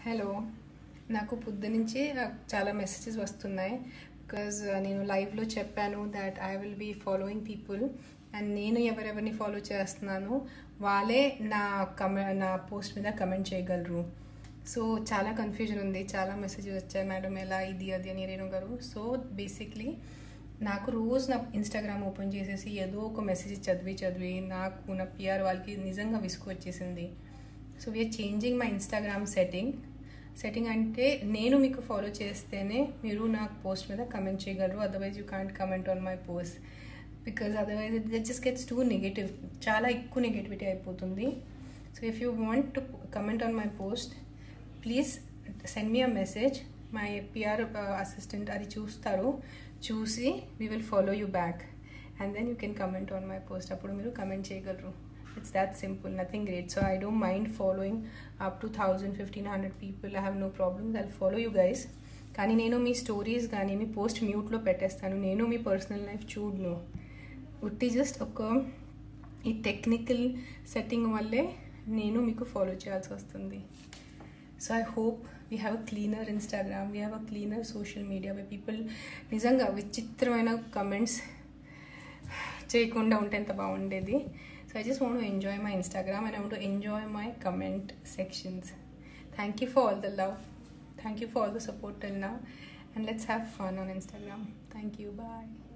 hello నాకు పొద్దు నుంచి చాలా మెసేజెస్ వస్తున్నాయి బికాజ్ నేను లైవ్లో చెప్పాను that I will be following people and నేను ఎవరెవరిని ఫాలో చేస్తున్నాను వాళ్ళే నా కమె నా పోస్ట్ మీద కమెంట్ చేయగలరు సో చాలా కన్ఫ్యూజన్ ఉంది చాలా మెసేజెస్ వచ్చాయి మేడం ఎలా ఇది అది అని రేణు గారు సో బేసిక్లీ నాకు రోజు నా ఇన్స్టాగ్రామ్ ఓపెన్ చేసేసి ఏదో ఒక మెసేజ్ చదివి చదివి నాకు నా పిఆర్ వాళ్ళకి నిజంగా విసుగు వచ్చేసింది so we're changing my Instagram setting setting అంటే నేను మీకు ఫాలో చేస్తేనే మీరు నాకు పోస్ట్ మీద కమెంట్ చేయగలరు otherwise you can't comment on my post because otherwise it just gets too negative చాలా ఎక్కువ నెగటివిటీ అయిపోతుంది so if you want to comment on my post please send me a message my PR assistant అది చూస్తారు చూసి we will follow you back and then you can comment on my post అప్పుడు మీరు comment చేయగలరు it's that simple nothing great so I don't mind following up to thousand fifteen hundred people I have no problems I follow you guys కానీ నేను మీ stories కానీ మీ post మ్యూట్లో పెట్టేస్తాను నేను మీ personal life చూడను ఉట్టి జస్ట్ ఒక ఈ టెక్నికల్ సెట్టింగ్ వల్లే నేను మీకు ఫాలో చేయాల్సి వస్తుంది so I hope we have a cleaner Instagram we have a cleaner social media why people నిజంగా విచిత్రమైన కమెంట్స్ చేయకుండా ఉంటే ఎంత బాగుండేది so I just want enjoy my Instagram and I want enjoy my comment sections thank you for all the love thank you for all the support till now and let's have fun on Instagram thank you bye